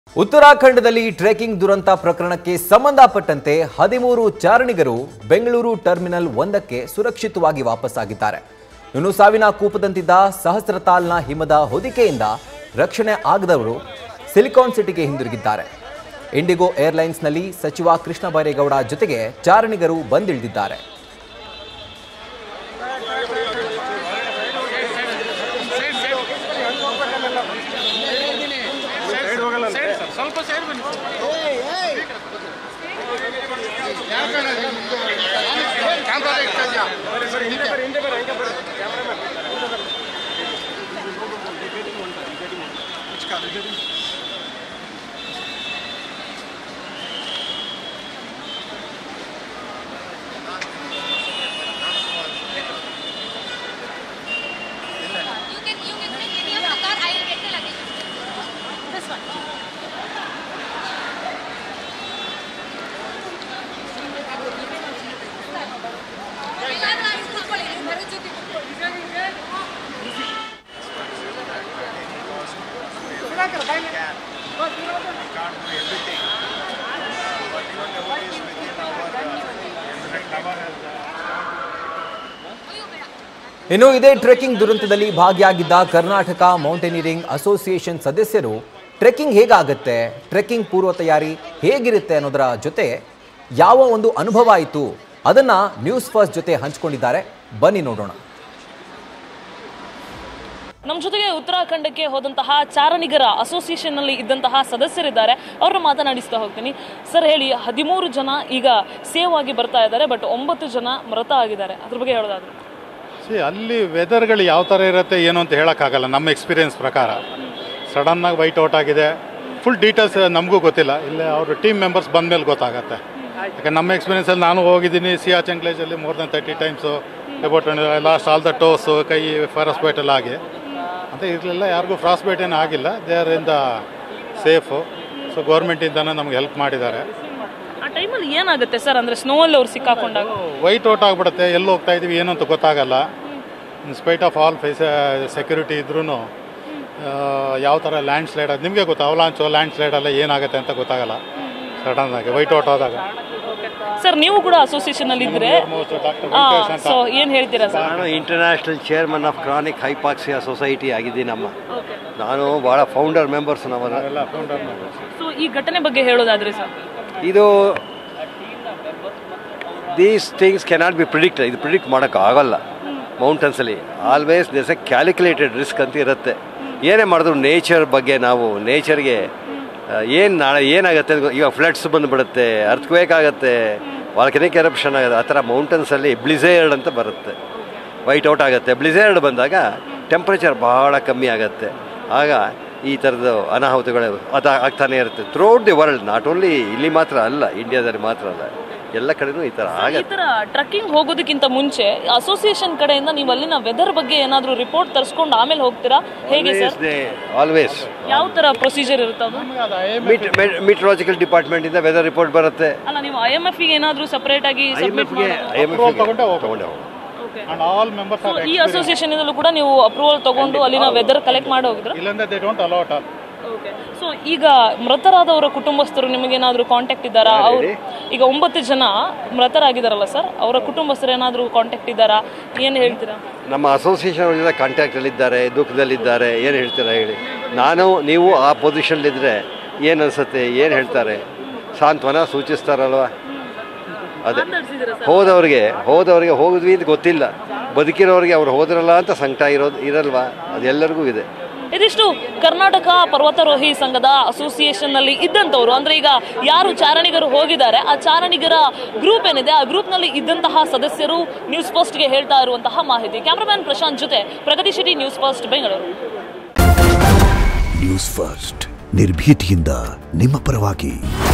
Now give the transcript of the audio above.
ಉತ್ತರಾಖಂಡದಲ್ಲಿ trekking ದುರಂತ ಪ್ರಕರಣಕ್ಕೆ ಸಂಬಂಧಪಟ್ಟಂತೆ ಹದಿಮೂರು ಚಾರಣಿಗರು ಬೆಂಗಳೂರು ಟರ್ಮಿನಲ್ ಒಂದಕ್ಕೆ ಸುರಕ್ಷಿತವಾಗಿ ವಾಪಸ್ಸಾಗಿದ್ದಾರೆ ಇನ್ನು ಸಾವಿನ ಕೂಪದಂತಿದ್ದ ಸಹಸ್ರತಾಲ್ನ ಹಿಮದ ಹೊದಿಕೆಯಿಂದ ರಕ್ಷಣೆ ಆಗದವರು ಸಿಲಿಕಾನ್ ಸಿಟಿಗೆ ಹಿಂದಿರುಗಿದ್ದಾರೆ ಇಂಡಿಗೋ ಏರ್ಲೈನ್ಸ್ನಲ್ಲಿ ಸಚಿವ ಕೃಷ್ಣ ಬೈರೇಗೌಡ ಜೊತೆಗೆ ಚಾರಣಿಗರು ಬಂದಿಳಿದಿದ್ದಾರೆ ಸ್ವಲ್ಪ ಸೈಡ್ ಬನ್ನಿ ಕ್ಯಾಮ್ರಾ ಇಡ್ತಾ ಇದೆಯಾ You can you can bring any of the car. I will get the luggage. This one. ಎಲ್ಲಾದ್ರೂ ಅಲ್ಲಿ ಕೂತ್ಕೊಳ್ಳಿ, ನೀವು ಬರೋ ಜೊತೆ ಕೂತ್ಕೊಳ್ಳಿ. ಅಯ್ಯೋ ಬೇಡ. ಇನ್ನು ಇದೇ ಟ್ರೆಕ್ಕಿಂಗ್ ದುರಂತದಲ್ಲಿ ಭಾಗಿಯಾಗಿದ್ದ ಕರ್ನಾಟಕ ಮೌಂಟೇನಿಯರಿಂಗ್ ಅಸೋಸಿಯೇಷನ್ ಸದಸ್ಯರು ಟ್ರೆಕ್ಕಿಂಗ್ ಹೇಗಾಗತ್ತೆ ಟ್ರೆಕ್ಕಿಂಗ್ ಪೂರ್ವ ತಯಾರಿ ಹೇಗಿರುತ್ತೆ ಅನ್ನೋದರ ಜೊತೆ ಯಾವ ಒಂದು ಅನುಭವ ಆಯಿತು ಅದನ್ನ ನ್ಯೂಸ್ ಫಸ್ಟ್ ಜೊತೆ ಹಂಚಿಕೊಂಡಿದ್ದಾರೆ ಬನ್ನಿ ನೋಡೋಣ ನಮ್ಮ ಜೊತೆಗೆ ಉತ್ತರಾಖಂಡಕ್ಕೆ ಹೋದಂತಹ ಚಾರಣಿಗರ ಅಸೋಸಿಯೇಷನ್ ನಲ್ಲಿ ಇದ್ದಂತಹ ಸದಸ್ಯರಿದ್ದಾರೆ ಅವ್ರನ್ನ ಮಾತನಾಡಿಸ್ತಾ ಹೋಗ್ತೀನಿ ಸರ್ ಹೇಳಿ ಹದಿಮೂರು ಜನ ಈಗ ಸೇವ್ ಆಗಿ ಬರ್ತಾ ಇದ್ದಾರೆ ಬಟ್ ಒಂಬತ್ತು ಜನ ಮೃತ ಆಗಿದ್ದಾರೆ ಅದ್ರ ಬಗ್ಗೆ ಹೇಳೋದಾದ್ರೆ ಸಿ ಅಲ್ಲಿ ವೆದರ್ಗಳು ಯಾವ ಥರ ಇರುತ್ತೆ ಏನು ಅಂತ ಹೇಳೋಕ್ಕಾಗಲ್ಲ ನಮ್ಮ ಎಕ್ಸ್ಪೀರಿಯನ್ಸ್ ಪ್ರಕಾರ ಸಡನ್ನಾಗಿ ವೈಟ್ ಔಟ್ ಆಗಿದೆ ಫುಲ್ ಡೀಟೇಲ್ಸ್ ನಮಗೂ ಗೊತ್ತಿಲ್ಲ ಇಲ್ಲೇ ಅವರು ಟೀಮ್ ಮೆಂಬರ್ಸ್ ಬಂದ ಮೇಲೆ ಗೊತ್ತಾಗತ್ತೆ ಯಾಕೆ ನಮ್ಮ ಎಕ್ಸ್ಪೀರಿಯನ್ಸಲ್ಲಿ ನಾನು ಹೋಗಿದ್ದೀನಿ ಸಿಯಾಚನ್ ಗ್ಲೇಜಲ್ಲಿ more than thirty times about last all the toes ಕೈ ಫಾರೆಸ್ಟ್ ಬೈಟ್ ಎಲ್ಲ ಆಗಿ ಅಂತ ಇರಲಿಲ್ಲ ಯಾರಿಗೂ ಫ್ರಾಸ್ಟ್ ಬೈಟ್ ಏನು ಆಗಿಲ್ಲ they are in the safe so ಗೌರ್ಮೆಂಟಿಂದನೇ ನಮ್ಗೆ ಹೆಲ್ಪ್ ಮಾಡಿದ್ದಾರೆ ಆ ಟೈಮಲ್ಲಿ ಏನಾಗುತ್ತೆ ಸರ್ ಅಂದ್ರೆ ಸ್ನೋ ಅಲ್ಲಿ ಅವ್ರು ಸಿಕ್ಕಾಕೊಂಡಾಗ ವೈಟ್ ಔಟ್ ಆಗಿಬಿಡುತ್ತೆ ಎಲ್ಲಿ ಹೋಗ್ತಾ ಇದೀವಿ ಏನು ಅಂತ ಗೊತ್ತಾಗಲ್ಲ in spite of all face security ಇದ್ರೂ ಯಾವ ಥರ ಲ್ಯಾಂಡ್ ಸ್ಲೈಡ್ ಅದು ನಿಮಗೆ ಗೊತ್ತು ಅವಲಾಂಚು ಲ್ಯಾಂಡ್ ಸ್ಲೈಡ್ ಎಲ್ಲ ಏನಾಗುತ್ತೆ ಅಂತ ಗೊತ್ತಾಗಲ್ಲ ಸಡನ್ ಆಗಿ ವೈಟ್ ಔಟ್ ಆದಾಗ ಸರ್ ನೀವು ಕೂಡ ಅಸೋಸಿಯೇಷನ್ ಅಲ್ಲಿ ಇದ್ರೆ ಸೊ ಏನ್ ಹೇಳ್ತೀರಾ ಸರ್ ನಾನು international chairman of chronic hypoxia society ಆಗಿದ್ದೀನಿ ನಮ್ಮ ನಾನು ಭಾಳ ಫೌಂಡರ್ ಮೆಂಬರ್ಸ್ ನಾವೆಲ್ಲ ಸೊ ಈ ಘಟನೆ ಬಗ್ಗೆ ಹೇಳೋದಾದ್ರೆ ಸರ್ ಇದು these things cannot be predict ಇದು ಪ್ರಿಡಿಕ್ಟ್ ಮಾಡೋಕ್ಕೆ ಆಗಲ್ಲ ಮೌಂಟನ್ಸಲ್ಲಿ always this a calculated risk ಅಂತ ಇರುತ್ತೆ ಏನೇ ಮಾಡಿದ್ರು ನೇಚರ್ ಬಗ್ಗೆ ನಾವು ನೇಚರ್ಗೆ ಏನು ನಾಳೆ ಏನಾಗುತ್ತೆ ಅಂತ ಗೊ- ಈಗ ಫ್ಲಡ್ಸ್ ಬಂದುಬಿಡುತ್ತೆ ಅರ್ಥಕ್ವೇಕ್ ಆಗುತ್ತೆ ವಾಲ್ಕನಿಕ್ ಎರಪ್ಷನ್ ಆಗುತ್ತೆ ಆ ಥರ ಮೌಂಟನ್ಸಲ್ಲಿ ಬ್ಲಿಸೇರ್ಡ್ ಅಂತ ಬರುತ್ತೆ ವೈಟ್ ಔಟ್ ಆಗುತ್ತೆ ಬ್ಲಿಸೇರ್ಡ್ ಬಂದಾಗ ಟೆಂಪ್ರೇಚರ್ ಭಾಳ ಕಮ್ಮಿ ಆಗುತ್ತೆ ಆಗ ಈ ಥರದ ಅನಾಹುತಗಳು ಅದು ಆಗ್ತಾನೆ ಇರುತ್ತೆ throughout the world not only ಇಲ್ಲಿ ಮಾತ್ರ ಅಲ್ಲ ಇಂಡಿಯಾದಲ್ಲಿ ಮಾತ್ರ ಅಲ್ಲ ಎಲ್ಲ ಕಡೆನೂ ಈ ಥರ ಈ ಆಗತ್ತೆ ತರ ಟ್ರಕ್ಕಿಂಗ್ ಹೋಗೋದಕ್ಕಿಂತ ಮುಂಚೆ ಅಸೋಸಿಯೇಷನ್ ಕಡೆಯಿಂದ ನೀವು ಅಲ್ಲಿನ ವೆದರ್ ಬಗ್ಗೆ ಏನಾದ್ರೂ ರಿಪೋರ್ಟ್ ತರಿಸ್ಕೊಂಡು ಆಮೇಲೆ ಹೋಗ್ತೀರಾ ಹೇಗೆ ಸರ್ ಆಲ್ವೇಸ್ ಯಾವ ತರ ಪ್ರೊಸೀಜರ್ ಇರುತ್ತೆ ಅದು ಮಿಟ್ರಾಲಜಿಕಲ್ ಡಿಪಾರ್ಟ್ಮೆಂಟಿಂದ ವೆದರ್ ರಿಪೋರ್ಟ್ ಬರುತ್ತೆ ಅಲ್ಲ ನೀವು ಐ ಎಂ ಎಫ್ ಗೆ ಏನಾದ್ರೂ ಸಪರೇಟ್ ಆಗಿ ಐ ಎಮ್ ಸಬ್ಮಿಟ್ ಎಫ್ಗೆ ಐ ಎಮ್ Approval ತಗೊಂಡೇ ಹೋಗ್ಬೇಕು. ತಗೊಂಡೆ ಹೋಗು ಆ್ಯಂಡ್ ಆಲ್ ಮೆಂಬರ್ಸ್ ಆರ್ ಈ ಅಸೋಸಿಯೇಷನ್ ಇಂದಲೂ ಕೂಡ ನೀವು ಅಪ್ರೂವಲ್ ತಗೊಂಡು ಅಲ್ಲಿನ ವೆದರ್ ಕಲೆಕ್ಟ್ ಮಾಡಿ ಹೋಗಿದ್ರ ಇಲ್ಲಾಂದ್ರೆ they don't allowed all so ಈಗ ಮೃತರಾದವರ ಕುಟುಂಬಸ್ಥರು ನಿಮಗೇನಾದ್ರೂ ಕಾಂಟ್ಯಾಕ್ಟ್ ಇದ್ದಾರಾ ಅವ್ರು ಈಗ ಒಂಬತ್ತು ಜನ ಮೃತರಾಗಿದಾರಲ್ಲ ಸರ್ ಅವರ ಕುಟುಂಬಸ್ಥರು ಏನಾದ್ರೂ ಕಾಂಟ್ಯಾಕ್ಟ್ ಇದ್ದಾರಾ ಏನು ಹೇಳ್ತೀರಾ ನಮ್ಮ ಅಸೋಸಿಯೇಷನ್ ಅವರೆಲ್ಲ ಕಾಂಟ್ಯಾಕ್ಟಲ್ಲಿದ್ದಾರೆ ದುಃಖದಲ್ಲಿದ್ದಾರೆ ಏನು ಹೇಳ್ತೀರಾ ಹೇಳಿ ನಾನು ನೀವು ಆ ಪೊಸಿಷನ್ಲಿದ್ದರೆ ಏನು ಅನಿಸುತ್ತೆ ಏನು ಹೇಳ್ತಾರೆ ಸಾಂತ್ವನ ಸೂಚಿಸ್ತಾರಲ್ವ ಅದೇ ಮಾತಾಡ್ಸಿದ್ದೀರಾ ಸರ್ ಹೋದವ್ರಿಗೆ ಹೋದವ್ರಿಗೆ ಹೋಗಿದ್ವಿ ಅಂತ ಗೊತ್ತಿಲ್ಲ ಬದುಕಿರೋರಿಗೆ ಅವ್ರು ಹೋದ್ರಲ್ಲ ಅಂತ ಸಂಕಟ ಇರೋದು ಇರಲ್ವಾ ಅದೆಲ್ಲರಿಗೂ ಇದೆ ಇದಿಷ್ಟು ಕರ್ನಾಟಕ ಪರ್ವತಾರೋಹಿ ಸಂಘದ ಅಸೋಸಿಯೇಷನ್ ನಲ್ಲಿ ಇದ್ದಂತವ್ರು ಅಂದ್ರೆ ಈಗ ಯಾರು ಚಾರಣಿಗರು ಹೋಗಿದ್ದಾರೆ ಆ ಚಾರಣಿಗರ ಗ್ರೂಪ್ ಏನಿದೆ ಆ ಗ್ರೂಪ್ ನಲ್ಲಿ ಇದ್ದಂತಹ ಸದಸ್ಯರು ನ್ಯೂಸ್ ಫಸ್ಟ್ ಗೆ ಹೇಳ್ತಾ ಇರುವಂತಹ ಮಾಹಿತಿ ಕ್ಯಾಮರಾಮ್ಯಾನ್ ಪ್ರಶಾಂತ್ ಜೊತೆ Pragathi city News First Bengaluru News First ನಿರ್ಭೀತಿಯಿಂದ ನಿಮ್ಮ ಪರವಾಗಿ